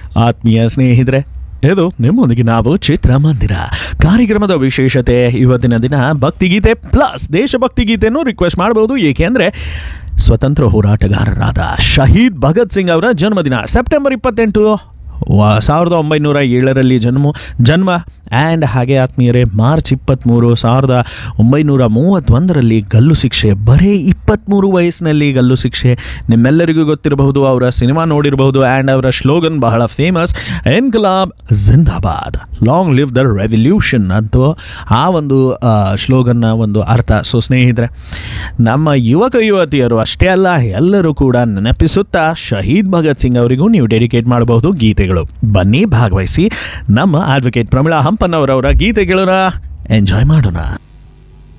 ಆತ್ಮೀಯ ಸ್ನೇಹಿತರೆ ಇದು ನಿಮ್ಮೊಂದಿಗೆ ನಾವು ಚಿತ್ರಮಂದಿರ ಕಾರ್ಯಕ್ರಮದ ವಿಶೇಷತೆ ಇವತ್ತಿನ ದಿನ ಭಕ್ತಿಗೀತೆ ಪ್ಲಸ್ ದೇಶಭಕ್ತಿ ಗೀತೆಯನ್ನು ರಿಕ್ವೆಸ್ಟ್ ಮಾಡಬಹುದು ಏಕೆಂದರೆ ಸ್ವತಂತ್ರ ಹೋರಾಟಗಾರರಾದ ಶಹೀದ್ ಭಗತ್ ಸಿಂಗ್ ಅವರ ಜನ್ಮದಿನ ಸೆಪ್ಟೆಂಬರ್ ಇಪ್ಪತ್ತೆಂಟು ವ ಸಾವಿರದ ಒಂಬೈನೂರ ಏಳರಲ್ಲಿ ಜನ್ಮ ಜನ್ಮ ಆ್ಯಂಡ್ ಹಾಗೆ ಆತ್ಮೀಯರೇ ಮಾರ್ಚ್ ಇಪ್ಪತ್ತ್ಮೂರು ಸಾವಿರದ ಒಂಬೈನೂರ ಮೂವತ್ತೊಂದರಲ್ಲಿ ಗಲ್ಲು ಶಿಕ್ಷೆ ಬರೀ ಇಪ್ಪತ್ತ್ಮೂರು ವಯಸ್ಸಿನಲ್ಲಿ ಗಲ್ಲು ಶಿಕ್ಷೆ ನಿಮ್ಮೆಲ್ಲರಿಗೂ ಗೊತ್ತಿರಬಹುದು ಅವರ ಸಿನಿಮಾ ನೋಡಿರಬಹುದು ಆ್ಯಂಡ್ ಅವರ ಸ್ಲೋಗನ್ ಬಹಳ famous Inquilab Zindabad long live the revolution ಅಂತೂ ಆ ಒಂದು ಸ್ಲೋಗನ್ನ ಒಂದು ಅರ್ಥ ಸೊ ಸ್ನೇಹಿತರೆ ನಮ್ಮ ಯುವಕ ಯುವತಿಯರು ಅಷ್ಟೇ ಅಲ್ಲ ಎಲ್ಲರೂ ಕೂಡ ನೆನಪಿಸುತ್ತಾ ಶಹೀದ್ ಭಗತ್ ಸಿಂಗ್ ಅವರಿಗೂ ನೀವು ಡೆಡಿಕೇಟ್ ಮಾಡಬಹುದು ಗೀತೆಗಳು ಬನ್ನಿ ಭಾಗವಹಿಸಿ ನಮ್ಮ ಅಡ್ವೊಕೇಟ್ ಪ್ರಮಿಳಾ ಹಂಪನ್ನವರವರ ಗೀತೆಗಳನ್ನ ಎಂಜಾಯ್ ಮಾಡೋಣ